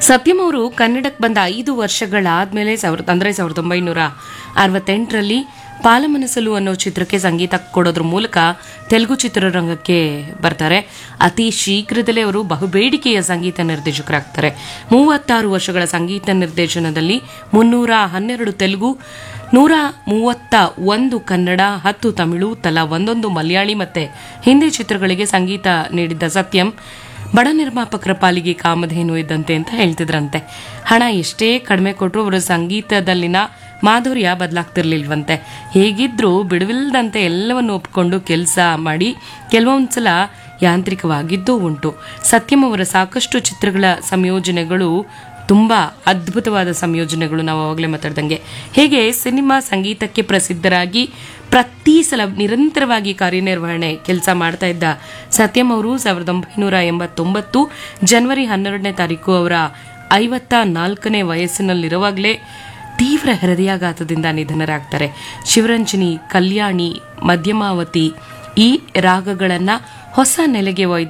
ಸತ್ಯಂ ಅವರು ಕನ್ನಡಕ್ಕೆ ಬಂದ ಐದು ವರ್ಷಗಳಾದ್ಮೇಲೆ ಸಾವಿರದ ಅಂದರೆ ಸಾವಿರದ ಒಂಬೈನೂರ ಅರವತ್ತೆಂಟರಲ್ಲಿ ಪಾಲಮನಸಲು ಅನ್ನೋ ಚಿತ್ರಕ್ಕೆ ಸಂಗೀತ ಕೊಡೋದ್ರ ಮೂಲಕ ತೆಲುಗು ಚಿತ್ರರಂಗಕ್ಕೆ ಬರ್ತಾರೆ ಅತಿ ಶೀಘ್ರದಲ್ಲೇ ಅವರು ಬಹುಬೇಡಿಕೆಯ ಸಂಗೀತ ನಿರ್ದೇಶಕರಾಗ್ತಾರೆ ಮೂವತ್ತಾರು ವರ್ಷಗಳ ಸಂಗೀತ ನಿರ್ದೇಶನದಲ್ಲಿ ಮುನ್ನೂರ ಹನ್ನೆರಡು ತೆಲುಗು ನೂರ ಮೂವತ್ತ ಒಂದು ಕನ್ನಡ ಹತ್ತು ತಮಿಳು ತಲಾ ಒಂದೊಂದು ಮಲಯಾಳಿ ಮತ್ತೆ ಹಿಂದಿ ಚಿತ್ರಗಳಿಗೆ ಸಂಗೀತ ನೀಡಿದ್ದ ಸತ್ಯಂ ಬಡ ನಿರ್ಮಾಪಕರ ಪಾಲಿಗೆ ಕಾಮಧೇನು ಇದ್ದಂತೆ ಅಂತ ಹೇಳ್ತಿದ್ರಂತೆ ಹಣ ಎಷ್ಟೇ ಕಡಿಮೆ ಕೊಟ್ಟರು ಅವರ ಸಂಗೀತದಲ್ಲಿನ ಮಾಧುರ್ಯ ಬದಲಾಗ್ತಿರ್ಲಿಲ್ವಂತೆ ಹೇಗಿದ್ರೂ ಬಿಡುವಿಲ್ಲದಂತೆ ಎಲ್ಲವನ್ನು ಒಪ್ಕೊಂಡು ಕೆಲಸ ಮಾಡಿ ಕೆಲವೊಂದ್ಸಲ ಯಾಂತ್ರಿಕವಾಗಿದ್ದೂ ಉಂಟು ಸತ್ಯಂ ಅವರ ಸಾಕಷ್ಟು ಚಿತ್ರಗಳ ಸಂಯೋಜನೆಗಳು ತುಂಬಾ ಅದ್ಭುತವಾದ ಸಂಯೋಜನೆಗಳು ನಾವು ಅವಾಗಲೇ ಮಾತಾಡ್ದಂಗೆ ಹೇಗೆ ಸಿನಿಮಾ ಸಂಗೀತಕ್ಕೆ ಪ್ರಸಿದ್ಧರಾಗಿ ಪ್ರತಿ ಸಲ ನಿರಂತರವಾಗಿ ಕಾರ್ಯನಿರ್ವಹಣೆ ಕೆಲಸ ಮಾಡ್ತಾ ಇದ್ದ ಸತ್ಯಂ ಅವರು ಸಾವಿರದ ಒಂಬೈನೂರ ಎಂಬತ್ತೊಂಬತ್ತು ಜನವರಿ ಹನ್ನೆರಡನೇ ತಾರೀಕು ಅವರ ಐವತ್ತ ನಾಲ್ಕನೇ ವಯಸ್ಸಿನಲ್ಲಿರುವಾಗಲೇ ತೀವ್ರ ಹೃದಯಾಘಾತದಿಂದ ನಿಧನರಾಗ್ತಾರೆ ಶಿವರಂಜನಿ ಕಲ್ಯಾಣಿ ಮಧ್ಯಮಾವತಿ ಈ ರಾಗಗಳನ್ನ ಹೊಸ ನೆಲೆಗೆ ಒಯ್ದ